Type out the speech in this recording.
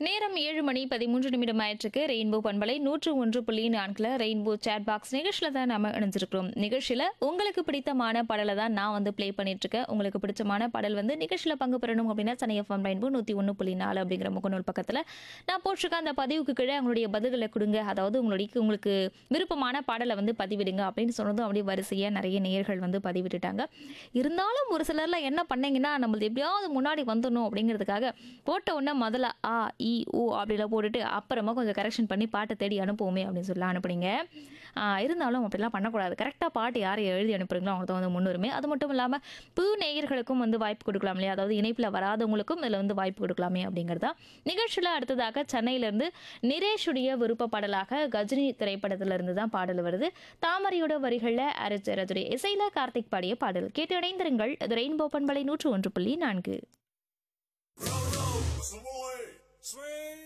நேரம் ஏழு மணி பதிமூன்று நிமிடம் ஆயிற்றுக்கு ரெயின்போ பண்பலை நூற்று ஒன்று புள்ளி நான்கில் ரெயின்போ சேட் பாக்ஸ் நிகழ்ச்சியில் தான் நம்ம இணைஞ்சிருக்கிறோம் நிகழ்ச்சியில் உங்களுக்கு பிடித்தமான பாடலை தான் நான் வந்து ப்ளே பண்ணிட்டு இருக்கேன் உங்களுக்கு பிடிச்சமான பாடல் வந்து நிகழ்ச்சியில் பங்கு பெறணும் அப்படின்னா சனை எஃப்எம் ரெயின்போ நூற்றி ஒன்று புள்ளி நாலு அப்படிங்கிற முகநூல் பக்கத்தில் நான் போட்டிருக்க அந்த பதிவுக்கு கீழே உங்களுடைய பதில்களை கொடுங்க அதாவது உங்களுடைய உங்களுக்கு விருப்பமான பாடலை வந்து பதிவிடுங்க அப்படின்னு சொன்னதும் அப்படியே வரிசையாக நிறைய நேயர்கள் வந்து பதிவிட்டுட்டாங்க இருந்தாலும் ஒரு சிலர்ல என்ன பண்ணீங்கன்னா நம்மளது எப்படியாவது முன்னாடி வந்துடணும் அப்படிங்கிறதுக்காக போட்ட உடனே முதல்ல ஆ இ ஓ அப்படிலாம் போட்டுட்டு அப்புறமா கொஞ்சம் கரெக்ஷன் பண்ணி பாட்டை தேடி அனுப்புவோமே அப்படின்னு சொல்லி அனுப்புனீங்க ஆ, இருந்தாலும் அப்படிலாம் பண்ணக்கூடாது கரெக்டாக பாட்டு யார் எழுதி அனுப்புறீங்களோ அவங்க தான் வந்து முன்னுரிமை அது மட்டும் இல்லாமல் புது நேயர்களுக்கும் வந்து வாய்ப்பு கொடுக்கலாம் இல்லையா அதாவது இணைப்பில் வராதவங்களுக்கும் இதில் வந்து வாய்ப்பு கொடுக்கலாமே அப்படிங்கிறதா நிகழ்ச்சியில் அடுத்ததாக சென்னையிலேருந்து நிரேஷுடைய விருப்ப பாடலாக கஜினி திரைப்படத்திலிருந்து தான் பாடல் வருது தாமரையோட வரிகளில் அரஜரதுரை இசையில் கார்த்திக் பாடிய பாடல் கேட்டு இணைந்திருங்கள் இது ரெயின்போ பண்பலை நூற்று ஒன்று புள்ளி நான்கு Savoy, swing.